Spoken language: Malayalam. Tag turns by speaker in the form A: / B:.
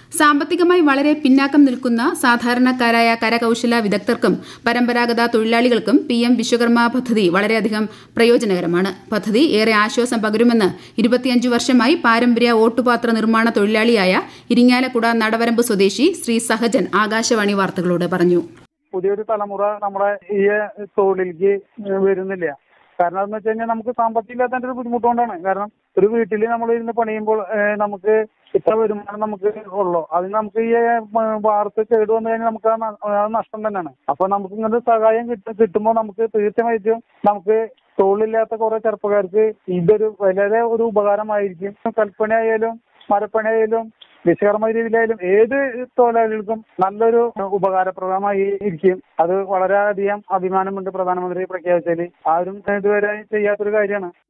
A: സാമ്പത്തികമായി വളരെ പിന്നാക്കം നിൽക്കുന്ന സാധാരണക്കാരായ കരകൌശല വിദഗ്ധർക്കും പരമ്പരാഗത തൊഴിലാളികൾക്കും പി എം വിശ്വകർമ്മ പദ്ധതി വളരെയധികം പ്രയോജനകരമാണ് പദ്ധതി ഏറെ ആശ്വാസം പകരുമെന്ന് ഇരുപത്തിയഞ്ചു വർഷമായി പാരമ്പര്യ ഓട്ടുപാത്ര നിർമ്മാണ തൊഴിലാളിയായ ഇരിങ്ങാലക്കുട നടവരമ്പ് സ്വദേശി ശ്രീ സഹജൻ ആകാശവാണി വാർത്തകളോട് പറഞ്ഞു
B: പുതിയൊരു തലമുറ നമ്മുടെ ഈ തൊഴിലേക്ക് വരുന്നില്ല കാരണം എന്ന് വെച്ച് കഴിഞ്ഞാൽ നമുക്ക് സാമ്പത്തികമില്ലാത്തതിന്റെ ഒരു ബുദ്ധിമുട്ട് കൊണ്ടാണ് കാരണം ഒരു വീട്ടിൽ നമ്മൾ ഇരുന്ന് പണിയുമ്പോൾ ഏഹ്, നമുക്ക് ഇത്ര വരുമാനം നമുക്ക് ഉള്ളൂ അതിന് നമുക്ക് ഈ ഏഹ്, വാർത്ത കേട് വന്നു കഴിഞ്ഞാൽ നമുക്ക് ആ ന- ആ നഷ്ടം തന്നെയാണ് അപ്പൊ നമുക്ക് ഇങ്ങനെ സഹായം കിട്ട- കിട്ടുമ്പോൾ നമുക്ക് തീർച്ചയായിട്ടും നമുക്ക് തൊഴിലില്ലാത്ത കുറെ ചെറുപ്പക്കാർക്ക് ഇതൊരു വളരെ ഒരു ഉപകാരമായിരിക്കും കൽപ്പന ആയാലും മരപ്പണി ആയാലും വിശ്വകർമ്മ രീതിയിലായാലും ഏത് തൊഴിലാളികൾക്കും നല്ലൊരു ഉപകാരപ്രദമായി ഇരിക്കും അത് വളരെയധികം അഭിമാനമുണ്ട് പ്രധാനമന്ത്രി പ്രഖ്യാപിച്ചതിൽ ആരും ഇതുവരെ ചെയ്യാത്തൊരു കാര്യമാണ്